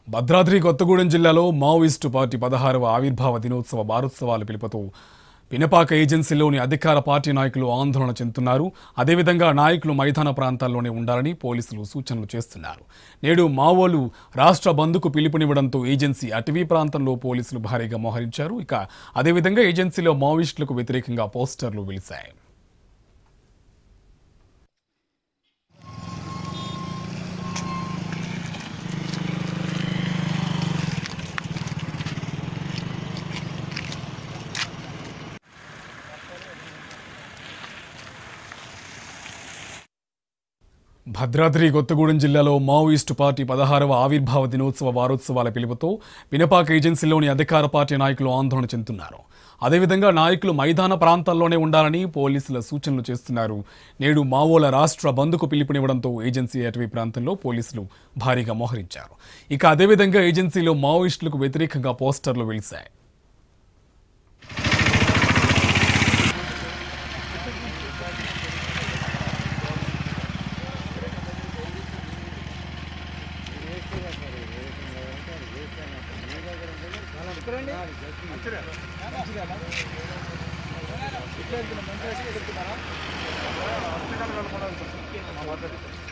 భద్రాద్రి కొత్తగూడెం జిల్లాలో Maoist party పదహారవ ఆవిర్భావ దినోత్సవ వారోత్సవాల పిలుపుతో పినపాక ఏజెన్సీలోని అధికార పార్టీ నాయకులు ఆందోళన చెందుతున్నారు అదేవిధంగా నాయకులు మైదాన ప్రాంతాల్లోనే ఉండాలని పోలీసులు సూచనలు చేస్తున్నారు నేడు మావోలు రాష్ట్ర బంద్కు పిలుపునివ్వడంతో ఏజెన్సీ అటవీ ప్రాంతంలో పోలీసులు భారీగా మోహరించారు ఇక అదేవిధంగా ఏజెన్సీలో మావోయిస్టులకు వ్యతిరేకంగా పోస్టర్లు వెలిశాయి భద్రాద్రి కొత్తగూడెం జిల్లాలో మావోయిస్టు పార్టీ పదహారవ ఆవిర్భావ దినోత్సవ వారోత్సవాల పిలుపుతో పినపాక ఏజెన్సీలోని అధికార పార్టీ నాయకులు ఆందోళన చెందుతున్నారు అదేవిధంగా నాయకులు మైదాన ప్రాంతాల్లోనే ఉండాలని పోలీసుల సూచనలు చేస్తున్నారు నేడు మావోల రాష్ట్ర బంద్కు పిలుపునివ్వడంతో ఏజెన్సీ అటవీ ప్రాంతంలో పోలీసులు భారీగా మోహరించారు ఇక అదేవిధంగా ఏజెన్సీలో మావోయిస్టులకు వ్యతిరేకంగా పోస్టర్లు వెలిశాయి మంచిగా